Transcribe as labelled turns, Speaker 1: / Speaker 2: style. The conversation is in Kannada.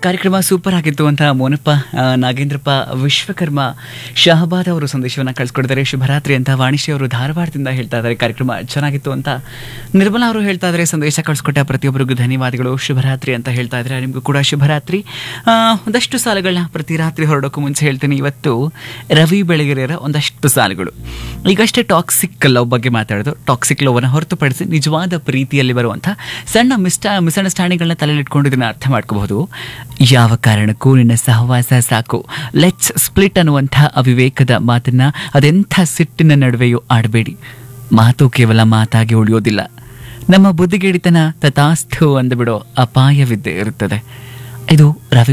Speaker 1: ಕಾರ್ಯಕ್ರಮ ಸೂಪರ್ ಆಗಿತ್ತು ಅಂತ ಮೋನಪ್ಪ ಆ, ನಾಗೇಂದ್ರಪ್ಪ ವಿಶ್ವಕರ್ಮ ಶಹಬಾದ್ ಅವರು ಸಂದೇಶವನ್ನು ಕಳಿಸ್ಕೊಡಿದ್ದಾರೆ ಶುಭರಾತ್ರಿ ಅಂತ ವಾಣಿಶ್ಯ ಅವರು ಧಾರವಾಡದಿಂದ ಹೇಳ್ತಾ ಇದ್ದಾರೆ ಕಾರ್ಯಕ್ರಮ ಚೆನ್ನಾಗಿತ್ತು ಅಂತ ನಿರ್ಮಲಾ ಅವರು ಹೇಳ್ತಾ ಇದ್ದಾರೆ ಸಂದೇಶ ಕಳಿಸ್ಕೊಟ್ಟ ಪ್ರತಿಯೊಬ್ಬರಿಗೂ ಧನ್ಯವಾದಗಳು ಶುಭರಾತ್ರಿ ಅಂತ ಹೇಳ್ತಾ ಇದ್ದಾರೆ ನಿಮಗೂ ಕೂಡ ಶುಭರಾತ್ರಿ ಆ, ಒಂದಷ್ಟು ಸಾಲುಗಳನ್ನ ಪ್ರತಿ ರಾತ್ರಿ ಹೊರಡೋಕ್ಕೂ ಮುಂಚೆ ಹೇಳ್ತೀನಿ ಇವತ್ತು ರವಿ ಬೆಳಗೆರೆಯರ ಒಂದಷ್ಟು ಸಾಲುಗಳು ಈಗಷ್ಟೇ ಟಾಕ್ಸಿಕ್ ಲವ್ ಬಗ್ಗೆ ಮಾತಾಡೋದು ಟಾಕ್ಸಿಕ್ ಲವ್ ಅನ್ನು ಹೊರತುಪಡಿಸಿ ನಿಜವಾದ ಪ್ರೀತಿಯಲ್ಲಿ ಬರುವಂಥ ಸಣ್ಣ ಮಿಸ್ಟ ಮಿಸ್ಅಂಡರ್ಸ್ಟ್ಯಾಂಡಿಂಗ್ಗಳನ್ನ ತಲೆಲಿಟ್ಕೊಂಡು ಇದನ್ನ ಅರ್ಥ ಮಾಡ್ಕೋಬಹುದು ಯಾವ ಕಾರಣಕ್ಕೂ ನಿನ್ನ ಸಹವಾಸ ಸಾಕು ಲೆಟ್ಸ್ ಸ್ಪ್ಲಿಟ್ ಅನ್ನುವಂಥ ಅವಿವೇಕದ ಮಾತನ್ನ ಅದೆಂಥ ಸಿಟ್ಟಿನ ನಡುವೆಯೂ ಆಡಬೇಡಿ ಮಾತು ಕೇವಲ ಮಾತಾಗಿ ಉಳಿಯೋದಿಲ್ಲ ನಮ್ಮ ಬುದ್ಧಿಗೇಡಿತನ ತಥಾಸ್ತು ಅಂದುಬಿಡೋ ಅಪಾಯವಿದ್ದೇ ಇರುತ್ತದೆ ಇದು ರವಿ